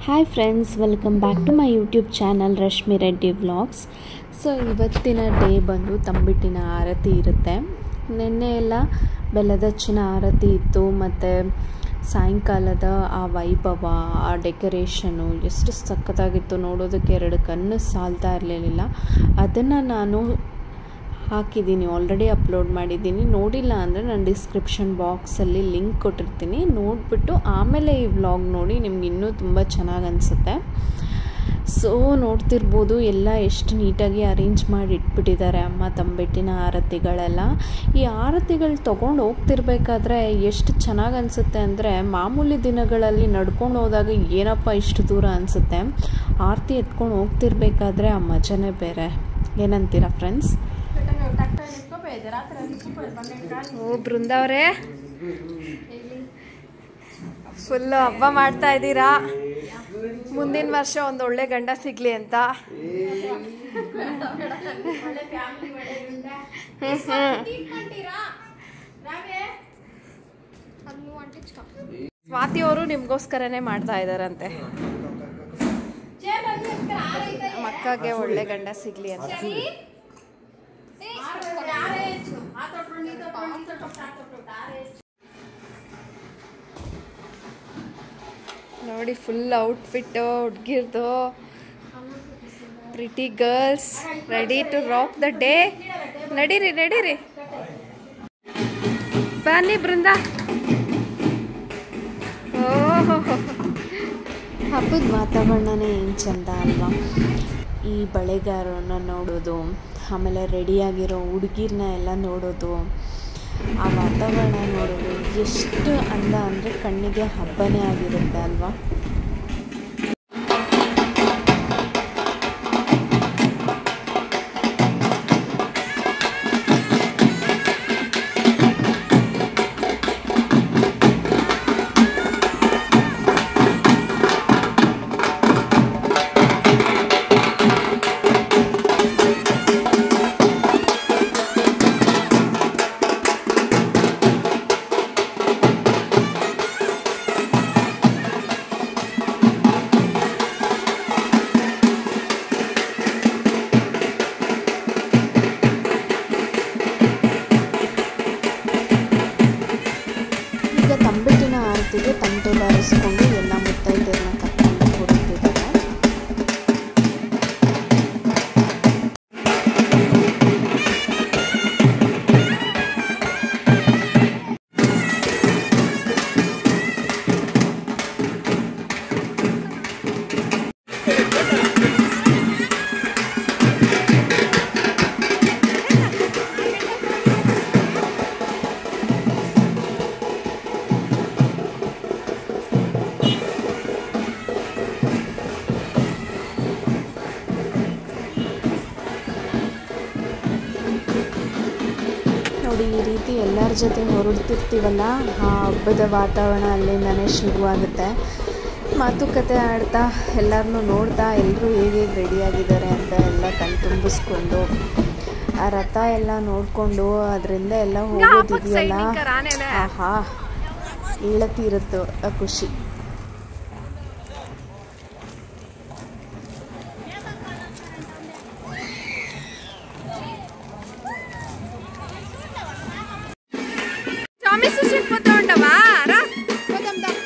Hi friends welcome back to my YouTube channel Rashmi Reddy vlogs so ಇವತ್ತಿನ day ಬಂದು ತಂಬಿಟ್ಟಿನ ಆರತಿ ಇರುತ್ತೆ ನಿನ್ನೆ ಎಲ್ಲ ಬೆಲ್ಲದಚ್ಚಿನ ಆರತಿ ಇತ್ತು ಮತ್ತು ಸಾಯಂಕಾಲದ ಆ ವೈಭವ ಆ ಡೆಕೋರೇಷನು ಎಷ್ಟು ಸಖತ್ತಾಗಿತ್ತು ನೋಡೋದಕ್ಕೆ ಎರಡು ಕಣ್ಣು ಸಾಲ್ತಾ ಇರಲಿಲ್ಲ ಅದನ್ನು ನಾನು ಹಾಕಿದ್ದೀನಿ ಆಲ್ರೆಡಿ ಅಪ್ಲೋಡ್ ಮಾಡಿದ್ದೀನಿ ನೋಡಿಲ್ಲ ಅಂದರೆ ನಾನು ಡಿಸ್ಕ್ರಿಪ್ಷನ್ ಬಾಕ್ಸಲ್ಲಿ ಲಿಂಕ್ ಕೊಟ್ಟಿರ್ತೀನಿ ನೋಡಿಬಿಟ್ಟು ಆಮೇಲೆ ಈ ವ್ಲಾಗ್ ನೋಡಿ ನಿಮ್ಗೆ ಇನ್ನೂ ತುಂಬ ಚೆನ್ನಾಗಿ ಅನಿಸುತ್ತೆ ಸೊ ನೋಡ್ತಿರ್ಬೋದು ಎಲ್ಲ ಎಷ್ಟು ನೀಟಾಗಿ ಅರೇಂಜ್ ಮಾಡಿ ಇಟ್ಬಿಟ್ಟಿದ್ದಾರೆ ಅಮ್ಮ ತಂಬಿಟ್ಟಿನ ಆರತಿಗಳೆಲ್ಲ ಈ ಆರತಿಗಳು ತೊಗೊಂಡು ಹೋಗ್ತಿರ್ಬೇಕಾದ್ರೆ ಎಷ್ಟು ಚೆನ್ನಾಗಿ ಅನಿಸುತ್ತೆ ಅಂದರೆ ಮಾಮೂಲಿ ದಿನಗಳಲ್ಲಿ ನಡ್ಕೊಂಡು ಹೋದಾಗ ಏನಪ್ಪ ಇಷ್ಟು ದೂರ ಅನಿಸುತ್ತೆ ಆರತಿ ಎತ್ಕೊಂಡು ಹೋಗ್ತಿರ್ಬೇಕಾದ್ರೆ ಆ ಮಜನೇ ಬೇರೆ ಏನಂತೀರಾ ಫ್ರೆಂಡ್ಸ್ ಓ ಬೃಂದವ್ರೆ ಫುಲ್ಲು ಹಬ್ಬ ಮಾಡ್ತಾ ಇದ್ದೀರಾ ಮುಂದಿನ ವರ್ಷ ಒಂದು ಒಳ್ಳೆ ಗಂಡ ಸಿಗ್ಲಿ ಅಂತ ಸ್ವಾತಿ ಅವರು ನಿಮ್ಗೋಸ್ಕರನೇ ಮಾಡ್ತಾ ಇದಾರಂತೆ ಮಕ್ಕಗೆ ಒಳ್ಳೆ ಗಂಡ ಸಿಗ್ಲಿ ಅಂತ ನೋಡಿ ಫುಲ್ ಔಟ್ಫಿಟ್ಟು ಹುಡ್ಗಿರ್ದು pretty girls ready to rock the day ನಡೀರಿ ನಡೀರಿ ಬನ್ನಿ ಬೃಂದ ಓಹೋ ಹಬ್ಬದ ವಾತಾವರಣನೇ ಏನು ಚಂದ ಅಲ್ವಾ ಈ ಬಳೆಗಾರನ್ನ ನೋಡೋದು ಆಮೇಲೆ ರೆಡಿಯಾಗಿರೋ ಹುಡುಗಿರ್ನ ಎಲ್ಲ ನೋಡೋದು ಆ ವಾತಾವರಣ ನೋಡೋದು ಎಷ್ಟು ಅಂದ ಅಂದರೆ ಕಣ್ಣಿಗೆ ಹಬ್ಬನೇ ಆಗಿರುತ್ತೆ ಅಲ್ವಾ ಈಗ ತಂಬಿಟ್ಟಿನ ಆರತಿಗೆ ತಮಟೆ ಬಾರಿಸ್ಕೊಂಡು ಎಲ್ಲ ಮುತ್ತೈದೆಯನ್ನ ಕರ್ಕೊಂಡು ಹೊರಟಿದ್ದಾರೆ ನೋಡಿ ಈ ರೀತಿ ಎಲ್ಲರ ಜೊತೆ ಹೊರಡ್ತಿರ್ತೀವಲ್ಲ ಆ ಹಬ್ಬದ ವಾತಾವರಣ ಅಲ್ಲಿಂದನೇ ಶುರುವಾಗುತ್ತೆ ಮಾತುಕತೆ ಆಡ್ತಾ ಎಲ್ಲರನ್ನೂ ನೋಡ್ತಾ ಎಲ್ಲರೂ ಹೇಗೆ ಹೇಗೆ ರೆಡಿಯಾಗಿದ್ದಾರೆ ಅಂತ ಎಲ್ಲ ಕಣ್ತುಂಬಿಸ್ಕೊಂಡು ಆ ರಥ ಎಲ್ಲ ನೋಡಿಕೊಂಡು ಅದರಿಂದ ಎಲ್ಲ ಹೋಗೋದಿದೆಯಲ್ಲ ಆಹಾ ಇಳತಿರುತ್ತೋ ಆ ಖುಷಿ స్వామి సుశీల్ ఉండవా రా పోదాం దా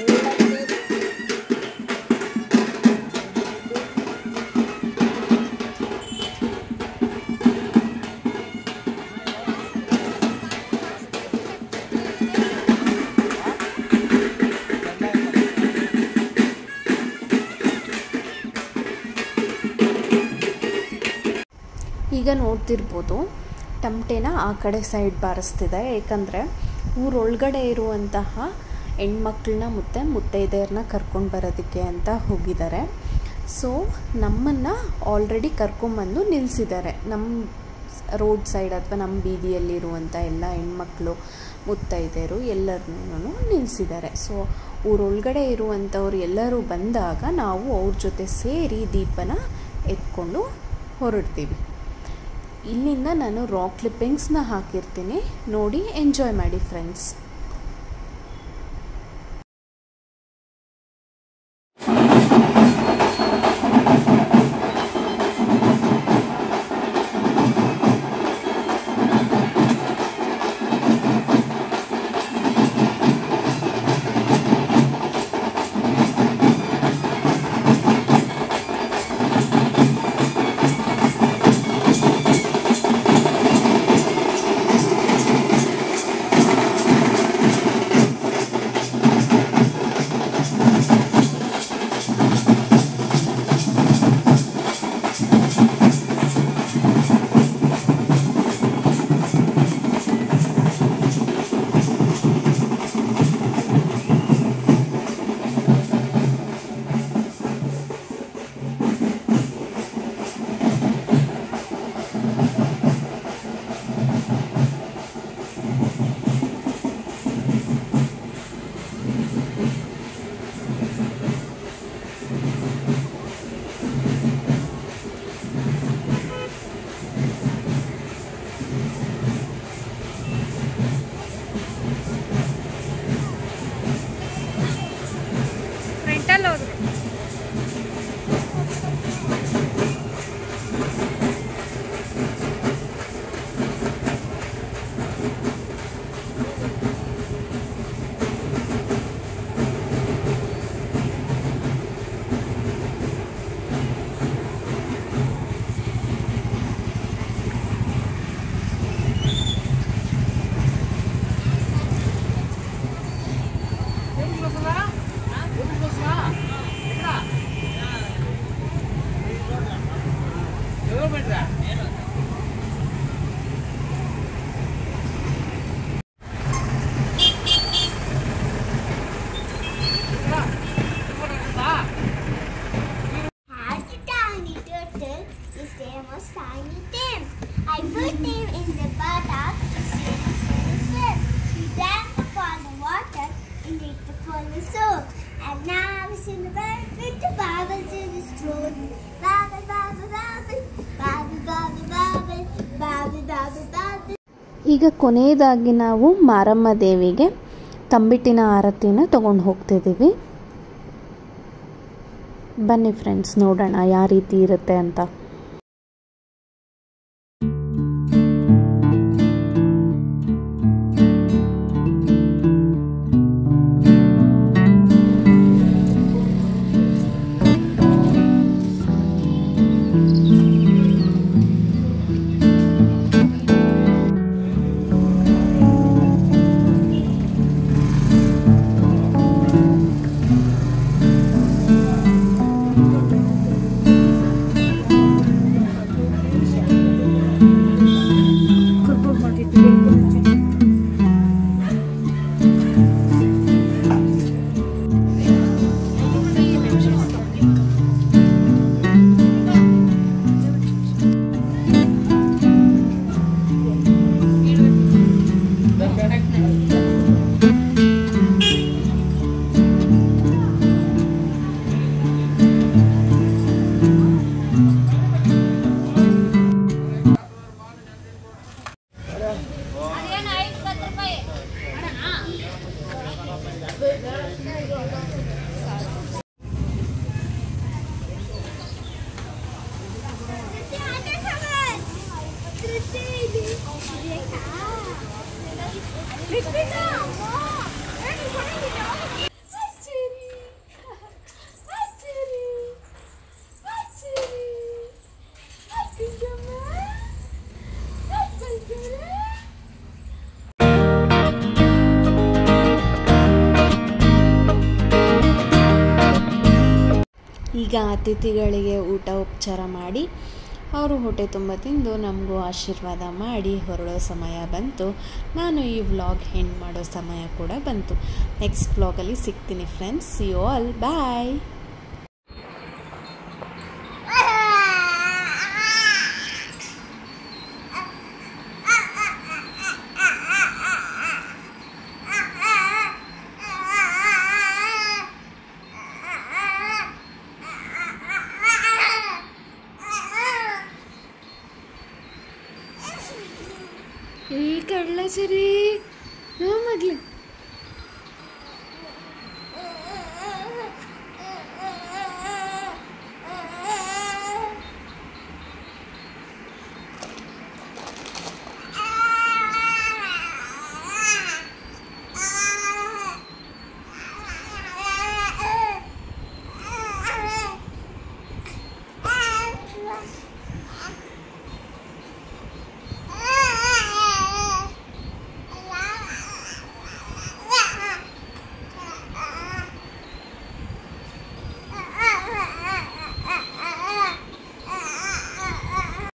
ಈಗ ನೋಡ್ತಿರ್ಬೋದು ಟಮಟೆನ ಆ ಕಡೆ ಸೈಡ್ ಬಾರಿಸ್ತಿದೆ ಏಕೆಂದರೆ ಊರೊಳಗಡೆ ಇರುವಂತಹ ಹೆಣ್ಮಕ್ಳನ್ನ ಮತ್ತು ಮುತ್ತೈದೆಯರನ್ನ ಕರ್ಕೊಂಡು ಬರೋದಕ್ಕೆ ಅಂತ ಹೋಗಿದ್ದಾರೆ ಸೊ ನಮ್ಮನ್ನು ಆಲ್ರೆಡಿ ಕರ್ಕೊಂಬಂದು ನಿಲ್ಲಿಸಿದ್ದಾರೆ ನಮ್ಮ ರೋಡ್ ಸೈಡ್ ಅಥವಾ ನಮ್ಮ ಬೀದಿಯಲ್ಲಿರುವಂಥ ಎಲ್ಲ ಹೆಣ್ಮಕ್ಳು ಮುತ್ತೈದೆಯರು ಎಲ್ಲರನ್ನೂ ನಿಲ್ಲಿಸಿದ್ದಾರೆ ಸೊ ಊರೊಳಗಡೆ ಇರುವಂಥವ್ರು ಎಲ್ಲರೂ ಬಂದಾಗ ನಾವು ಅವ್ರ ಜೊತೆ ಸೇರಿ ದೀಪನ ಎತ್ಕೊಂಡು ಹೊರಡ್ತೀವಿ ಇಲ್ಲಿಂದ ನಾನು ರಾಕ್ ಕ್ಲಿಪ್ಪಿಂಗ್ಸ್ನ ಹಾಕಿರ್ತೀನಿ ನೋಡಿ ಎಂಜಾಯ್ ಮಾಡಿ ಫ್ರೆಂಡ್ಸ್ ¡Vamos! ಈಗ ಕೊನೆಯದಾಗಿ ನಾವು ಮಾರಮ್ಮ ದೇವಿಗೆ ತಂಬಿಟ್ಟಿನ ಆರತಿನ ತಗೊಂಡು ಹೋಗ್ತಿದ್ದೀವಿ ಬನ್ನಿ ಫ್ರೆಂಡ್ಸ್ ನೋಡೋಣ ಯಾವ ರೀತಿ ಇರುತ್ತೆ ಅಂತ ಈಗ ಅತಿಥಿಗಳಿಗೆ ಊಟ ಉಪಚಾರ ಮಾಡಿ ಅವರು ಹೊಟ್ಟೆ ತುಂಬ ತಿಂದು ನಮಗೂ ಆಶೀರ್ವಾದ ಮಾಡಿ ಹೊರಡೋ ಸಮಯ ಬಂತು ನಾನು ಈ ವ್ಲಾಗ್ ಹೆಂಡ್ ಮಾಡೋ ಸಮಯ ಕೂಡ ಬಂತು ನೆಕ್ಸ್ಟ್ ವ್ಲಾಗಲ್ಲಿ ಸಿಗ್ತೀನಿ ಫ್ರೆಂಡ್ಸ್ ಯು ಆಲ್ ಬಾಯ್ ಈ ಕಳ್ಳ ಸರಿ ಮಗ್ಲಿ